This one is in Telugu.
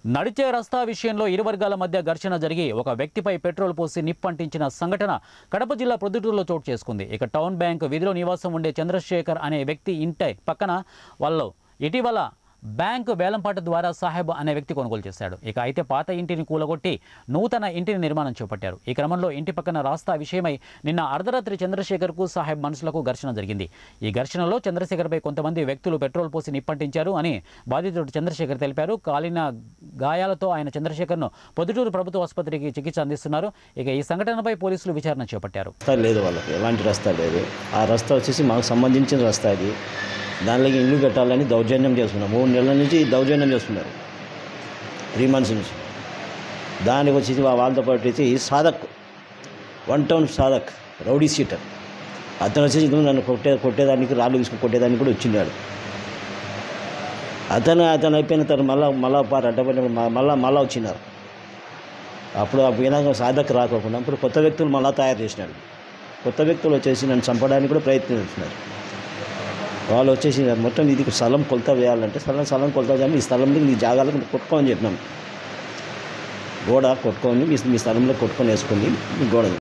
నడిచే రస్తా విషయంలో ఇరు వర్గాల మధ్య ఘర్షణ జరిగి ఒక వ్యక్తిపై పెట్రోల్ పోసి నిప్పంటించిన సంఘటన కడప జిల్లా ప్రొద్దుటూరులో చోటు చేసుకుంది ఇక టౌన్ బ్యాంక్ విధిలో నివాసం ఉండే చంద్రశేఖర్ అనే వ్యక్తి ఇంటి పక్కన వాళ్ళు ఇటీవల బ్యాంకు వేలంపాట ద్వారా సాహెబ్ అనే వ్యక్తి కొనుగోలు చేశాడు ఇక అయితే పాత ఇంటిని కూలగొట్టి నూతన ఇంటిని నిర్మాణం చేపట్టారు ఈ క్రమంలో ఇంటి పక్కన రాస్తా విషయమై నిన్న అర్ధరాత్రి చంద్రశేఖర్కు సాహెబ్ మనసులకు ఘర్షణ జరిగింది ఈ ఘర్షణలో చంద్రశేఖర్పై కొంతమంది వ్యక్తులు పెట్రోల్ పోసి నిప్పంటించారు అని బాధితుడు చంద్రశేఖర్ తెలిపారు కాలిన గాయాలతో ఆయన చంద్రశేఖర్ను పొద్దుటూరు ప్రభుత్వ ఆసుపత్రికి చికిత్స అందిస్తున్నారు ఇక ఈ సంఘటనపై పోలీసులు విచారణ చేపట్టారు రస్తా లేదు వాళ్ళకి ఎలాంటి రస్తా లేదు ఆ రస్తా వచ్చేసి మాకు సంబంధించిన రస్తా అది దానిలోకి ఇల్లు కట్టాలని దౌర్జన్యం చేస్తున్నారు మూడు నెలల నుంచి దౌర్జన్యం చేస్తున్నారు త్రీ మంత్స్ నుంచి దానికి వచ్చేసి వా- వాళ్ళతో పాటు వచ్చి Sadak one town Sadak rowdy sheeter అతను వచ్చేసి ఇదిగో నన్ను కొట్టే కొట్టేదానికి రాళ్ళు తీసుకుని కొట్టేదానికి కూడా వచ్చిన్నాడు అతను అతను అయిపోయిన తర్వాత మళ్ళీ మళ్ళా పారు అడ్డపడిన మళ్ళీ మళ్ళీ వచ్చినారు అప్పుడు ఆ పోయినాక సాధకు రాకోకుండా ఇప్పుడు కొత్త వ్యక్తులు మళ్ళీ తయారు చేసినారు కొత్త వ్యక్తులు వచ్చేసి నన్ను చంపడానికి కూడా ప్రయత్నిస్తున్నారు వాళ్ళు వచ్చేసి మొత్తం ఇది స్థలం కొలత వేయాలంటే స్థలం స్థలం కొలత చేయాలి ఈ స్థలంలో నీ జాగాలకు కొట్టుకోమని చెప్పినాం గోడ కొట్టుకొని మీ మీ స్థలంలో కొట్టుకొని వేసుకొని మీ గోడ